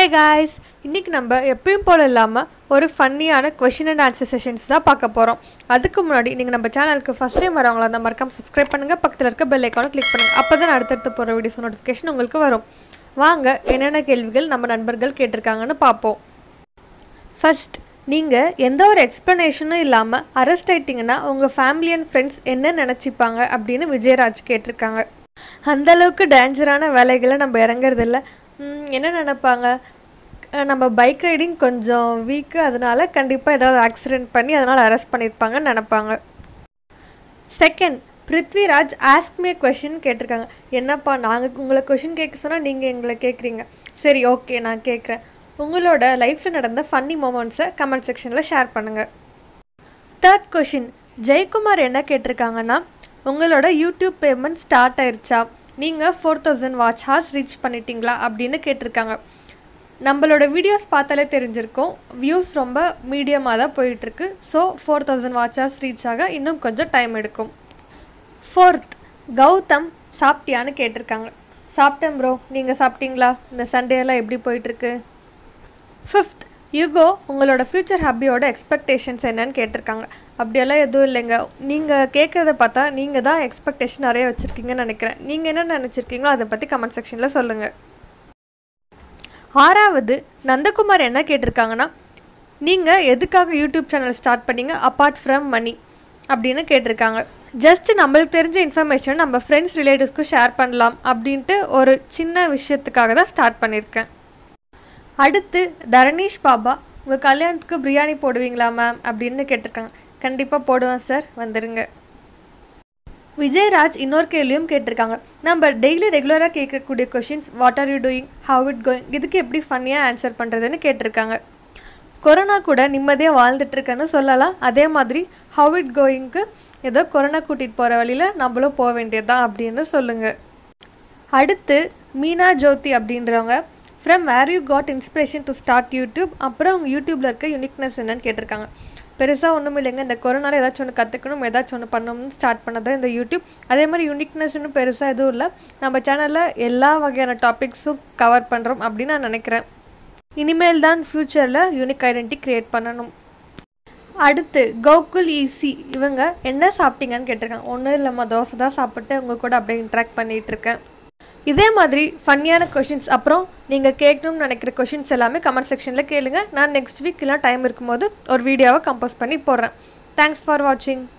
guys இன்றைக்கி நம்ம எப்பயும் போல் இல்லாமல் ஒரு ஃபன்னியான கொஷின் அண்ட் ஆன்சர் செஷன்ஸ் தான் பார்க்க போகிறோம் அதுக்கு முன்னாடி நீங்கள் நம்ம சேனலுக்கு ஃபஸ்ட் டைம் வரவங்களா அந்த மறக்காம சப்ஸ்கிரைப் பண்ணுங்கள் பக்கத்தில் இருக்க பெல் ஐக்கானை கிளிக் பண்ணுங்கள் அப்போ தான் அடுத்தடுத்து போகிற வீடியோஸ் நோட்டிஃபிகேஷன் உங்களுக்கு வரும் வாங்க என்னென்ன கேள்விகள் நம்ம நண்பர்கள் கேட்டிருக்காங்கன்னு பார்ப்போம் ஃபர்ஸ்ட் நீங்கள் எந்த ஒரு எக்ஸ்ப்ளனேஷனும் இல்லாமல் அரெஸ்ட் ஆயிட்டீங்கன்னா உங்கள் ஃபேமிலி அண்ட் ஃப்ரெண்ட்ஸ் என்ன நினச்சிப்பாங்க அப்படின்னு விஜயராஜ் கேட்டிருக்காங்க அந்த அளவுக்கு டேஞ்சரான வேலைகளை நம்ம இறங்குறதில்ல ம், என்ன நினைப்பாங்க அஹ் நம்ம பைக் ரைடிங் கொஞ்சம் வீக்கு அதனால கண்டிப்பாக ஏதாவது ஆக்சிடென்ட் பண்ணி அதனால் அரெஸ்ட் பண்ணியிருப்பாங்கன்னு நினைப்பாங்க second Prithviraj ask me question கேட்டிருக்காங்க என்னப்பா நாங்கள் உங்களை கொஷின் கேட்க சொன்னால் நீங்கள் எங்களை கேட்குறீங்க சரி ஓகே நான் கேட்குறேன் உங்களோட லைஃப்பில் நடந்த ஃபன்னி மூமெண்ட்ஸை கமெண்ட் செக்ஷனில் ஷேர் பண்ணுங்கள் தேர்ட் கொஷின் ஜெயக்குமார் என்ன கேட்டிருக்காங்கன்னா உங்களோட யூடியூப் பேமெண்ட் ஸ்டார்ட் ஆயிருச்சா நீங்கள் four thousand watch hours reach பண்ணிட்டீங்களா அப்படின்னு கேட்டிருக்காங்க நம்மளோட வீடியோஸ் பார்த்தாலே தெரிஞ்சிருக்கும் வியூஸ் ரொம்ப மீடியமாக தான் போயிட்டுருக்கு so four thousand watch hours reach ஆக இன்னும் கொஞ்சம் டைம் எடுக்கும் ஃபோர்த் கௌதம் சாப்பிட்டியான்னு கேட்டிருக்காங்க சாப்பிட்டேன் ப்ரோ நீங்கள் சாப்பிட்டீங்களா இந்த சண்டே எல்லாம் எப்படி போயிட்டுருக்கு ஃபிஃப்த் யுகோ உங்களோட ஃப்யூச்சர் ஹப்பியோட எக்ஸ்பெக்டேஷன்ஸ் என்னன்னு கேட்டிருக்காங்க அப்படியெல்லாம் எதுவும் இல்லைங்க நீங்கள் கேட்குறத பார்த்தா நீங்கள் தான் எக்ஸ்பெக்டேஷன் நிறைய வச்சுருக்கீங்கன்னு நினைக்கிறேன் நீங்கள் என்ன நினச்சிருக்கீங்களோ அதை பற்றி கமெண்ட் செக்ஷனில் சொல்லுங்கள் ஆறாவது நந்தகுமார் என்ன கேட்டிருக்காங்கன்னா நீங்கள் எதுக்காக யூடியூப் சேனல் ஸ்டார்ட் பண்ணீங்க அப்பார்ட் ஃப்ரம் மணி அப்படின்னு கேட்டிருக்காங்க ஜஸ்ட் நம்மளுக்கு தெரிஞ்ச இன்ஃபர்மேஷன் நம்ம ஃப்ரெண்ட்ஸ் ரிலேட்டிவ்ஸ்க்கும் ஷேர் பண்ணலாம் அப்படின்ட்டு ஒரு சின்ன விஷயத்துக்காக தான் ஸ்டார்ட் பண்ணியிருக்கேன் அடுத்து தரணீஷ் பாபா உங்கள் கல்யாணத்துக்கு பிரியாணி போடுவீங்களா மேம் அப்படின்னு கேட்டிருக்காங்க கண்டிப்பாக போடுவேன் சார் வந்துடுங்க விஜயராஜ் இன்னொரு கேள்வியும் கேட்டிருக்காங்க நம்ம டெய்லி ரெகுலராக கேட்கக்கூடிய questions what are you doing how it going இதுக்கு எப்படி ஃபன்னியாக ஆன்சர் பண்ணுறதுன்னு கேட்டிருக்காங்க கொரோனா கூட நிம்மதியாக வாழ்ந்துட்டுருக்கேன்னு சொல்லலாம் அதே மாதிரி ஹவ் இட் கோயிங்க்கு ஏதோ கொரோனா கூட்டிகிட்டு போகிற வழியில் நம்மளும் போக வேண்டியதுதான் அப்படின்னு சொல்லுங்கள் அடுத்து மீனா ஜோதி அப்படின்றவங்க from where you got inspiration to start YouTube அப்புறம் அவங்க யூடியூப்பில் இருக்க யூனிக்னஸ் என்னன்னு கேட்டிருக்காங்க பெருசாக ஒன்றும் இல்லைங்க இந்த கொரோனாவில் ஏதாச்சும் ஒன்று கற்றுக்கணும் ஏதாச்சும் ஒன்று பண்ணணும்னு ஸ்டார்ட் பண்ணது இந்த யூடியூப் அதே மாதிரி யூனிக்னஸ்னு பெருசாக எதுவும் இல்லை நம்ம சேனலில் எல்லா வகையான டாபிக்ஸும் கவர் பண்ணுறோம் அப்படின்னு நான் நினைக்கிறேன் இனிமேல் தான் ஃப்யூச்சரில் யூனிக் ஐடென்டி க்ரியேட் பண்ணணும் அடுத்து கோகுல் ஈசி இவங்க என்ன சாப்பிட்டீங்கன்னு கேட்டிருக்காங்க ஒன்றும் இல்லைம்மா தோசை தான் சாப்பிட்டு உங்கள் கூட அப்படியே இன்ட்ராக்ட் பண்ணிகிட்டு இருக்கேன் இதே மாதிரி ஃபன்னியான கொஷின்ஸ் அப்புறம் நீங்கள் கேட்கணும்னு நினைக்கிற கொஷின்ஸ் எல்லாமே கமெண்ட் செக்ஷனில் கேளுங்க நான் நெக்ஸ்ட் வீக் எல்லாம் டைம் இருக்கும்போது ஒரு வீடியோவை கம்போஸ் பண்ணி போடுறேன் தேங்க்ஸ் ஃபார் வாட்சிங்